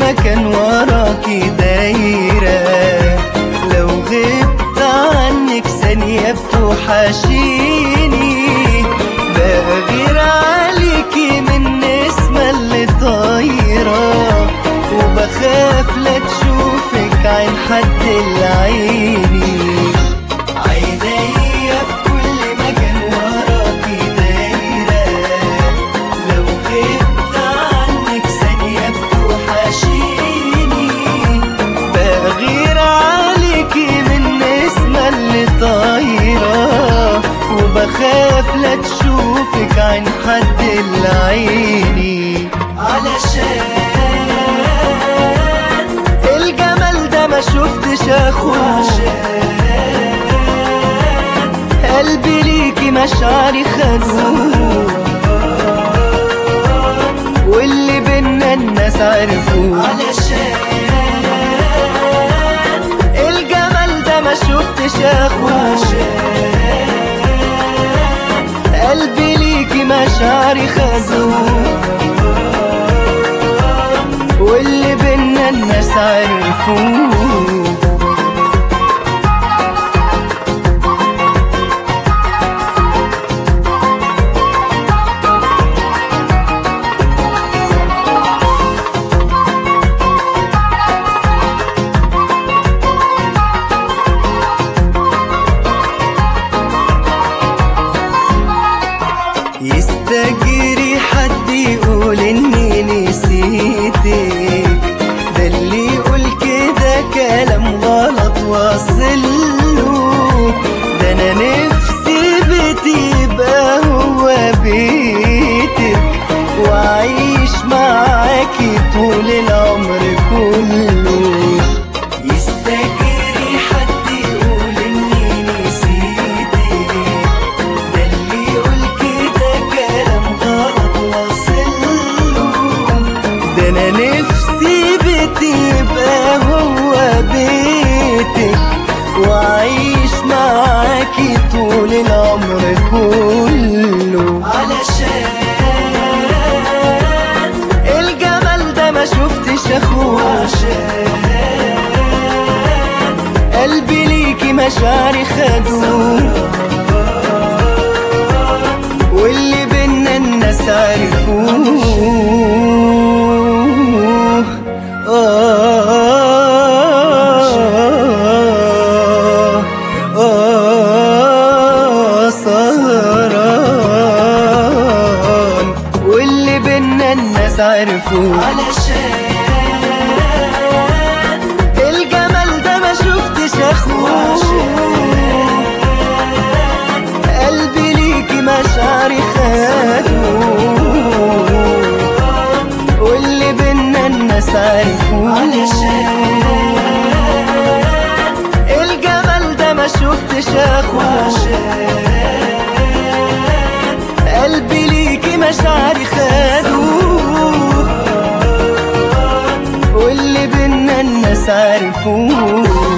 مكان وراكي دايرة لو غبت عنك ثانية بتوحشيني بغير عليكي من نسمة اللي طايرة وبخاف لا تشوفك عين حد العيني عينيا في كل مكان وراكي دايرة لو غبت عنك ثانية بتوحشيني بغير عليكي من نسمة اللي طايرة وبخاف لا تشوفك عن حد العيني علشان الجمال ده ما شفتش اخوه قلبي ليكي مشاعري خدوه واللي بينا الناس عرفوه علشان الجمال ده ما شفتش اخوه قلبي ليكي مشاعري خدوه واللي بينا الناس عرفوه يستجري حد يقول اني نسيتك ده اللي يقول كده كلام غلط واصله ده انا نفسي بيتي يبقى هو بيتك واعيش معاكي طول العمر كله يستجري حد يقول اني نسيتك ده اللي يقول كده كلام غلط واصله ده انا نفسي بيتي يبقى هو بيتك واعيش معاكي طول العمر كله علشان الجمال ده ما شفتش اخوه عشان قلبي ليكي مشاعري خدوه واللي بينا الناس عرفوه آه آه سهران واللي بينا الناس عرفوه علشان الجمال ده ما شفتش اخوه قلبي ليكي مشاعري خدوه واللي بينا الناس عرفوه علشان الجمال ده ما شفتش اخوه قلبي ليكي مشاعري خدوه واللي بينا الناس عرفوه